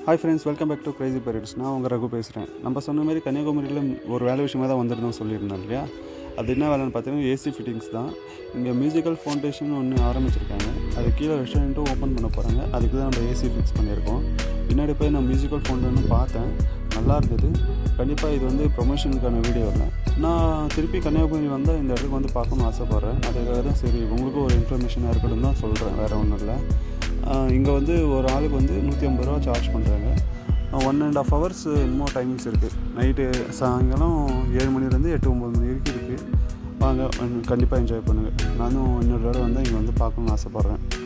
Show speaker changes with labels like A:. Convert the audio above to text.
A: hi friends welcome back to crazy periods நான் உங்கள் ரகு பேசுகிறேன் நம்ம சொன்ன மாதிரி கன்னியாகுமரியில் ஒரு வேலை விஷயமா தான் வந்திருந்தோம் சொல்லியிருந்தோம் இல்லையா அது என்ன வேலைன்னு பார்த்தீங்கன்னா ஏசி ஃபிட்டிங்ஸ் தான் இங்கே மியூசிக்கல் ஃபவுண்டேஷன் ஒன்று ஆரம்பிச்சிருக்காங்க அது கீழே ரெஸ்டாரண்ட்டும் ஓப்பன் பண்ண போகிறாங்க அதுக்கு தான் நம்ம ஏசி ஃபிக்ஸ் பண்ணியிருக்கோம் பின்னாடி போய் நான் மியூசிக்கல் ஃபவுண்டன்னு பார்த்தேன் நல்லா இருந்தது கண்டிப்பாக இது வந்து ப்ரொமோஷனுக்கான வீடியோ இல்லை நான் திருப்பி கன்னியாகுமரி வந்தால் இந்த இடத்துக்கு வந்து பார்க்கணும்னு ஆசைப்பட்றேன் அதுக்காக தான் சரி உங்களுக்கும் ஒரு இன்ஃபர்மேஷனாக இருக்கட்டும் தான் சொல்கிறேன் வேறு ஒன்றும் இல்லை இங்கே வந்து ஒரு ஆளுக்கு வந்து நூற்றி ஐம்பது ரூபா சார்ஜ் பண்ணுறாங்க ஒன் அண்ட் ஆஃப் ஹவர்ஸ் இன்னும் டைமிங்ஸ் இருக்குது நைட்டு சாயங்காலம் ஏழு மணிலேருந்து எட்டு ஒம்பது மணி வரைக்கும் இருக்குது வாங்க கண்டிப்பாக என்ஜாய் பண்ணுங்கள் நானும் இன்னொரு தடவை வந்து இங்கே வந்து பார்க்கணுன்னு ஆசைப்பட்றேன்